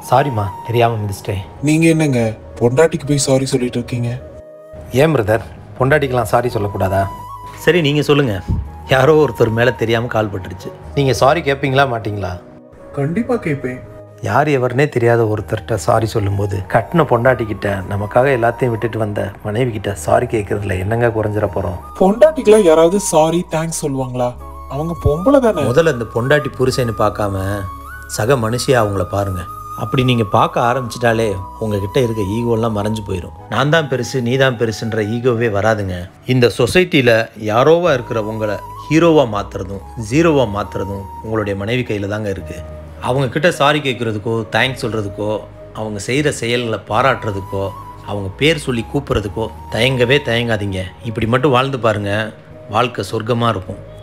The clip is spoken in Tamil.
சாரிம்மா தெரியாமல் மிதிச்சிட்டேன் நீங்க என்னங்க பொண்டாட்டிக்கு போய் சாரி சொல்லிட்டு இருக்கீங்க ஏன் பிரதர் பொண்டாட்டிக்கெலாம் சாரி சொல்லக்கூடாதா சரி நீங்கள் சொல்லுங்கள் யாரோ ஒருத்தர் மேலே தெரியாமல் கால் பட்டுருச்சு நீங்கள் சாரி கேட்பீங்களா மாட்டீங்களா கண்டிப்பா கேட்பேன் யார் எவருனே தெரியாத ஒருத்தர்கிட்ட சாரி சொல்லும்போது கட்டின பொண்டாட்டிக்கிட்ட நமக்காக எல்லாத்தையும் விட்டுட்டு வந்த மனைவி கிட்ட சாரி கேட்கறதுல என்னங்க குறைஞ்சிட போகிறோம் பொண்டாட்டிக்கெல்லாம் யாராவது சாரி தேங்க்ஸ் சொல்லுவாங்களா அவங்க பொம்பளை தானே முதல்ல இந்த பொண்டாட்டி புருஷன்னு பார்க்காம சக மனுஷியா அவங்கள பாருங்க அப்படி நீங்கள் பார்க்க ஆரம்பிச்சிட்டாலே உங்ககிட்ட இருக்க ஈகோலாம் மறைஞ்சு போயிடும் நான் தான் பெருசு நீ தான் பெருசுன்ற ஈகோவே வராதுங்க இந்த சொசைட்டியில் யாரோவா இருக்கிற உங்களை ஹீரோவாக மாற்றுறதும் ஜீரோவாக மாற்றுறதும் உங்களுடைய மனைவி கையில் தாங்க இருக்குது அவங்க கிட்ட சாரி கேட்குறதுக்கோ தேங்க்ஸ் சொல்கிறதுக்கோ அவங்க செய்கிற செயல்களை பாராட்டுறதுக்கோ அவங்க பேர் சொல்லி கூப்பிட்றதுக்கோ தயங்கவே தயங்காதீங்க இப்படி மட்டும் வாழ்ந்து பாருங்கள் வாழ்க்கை சொர்க்கமாக இருக்கும்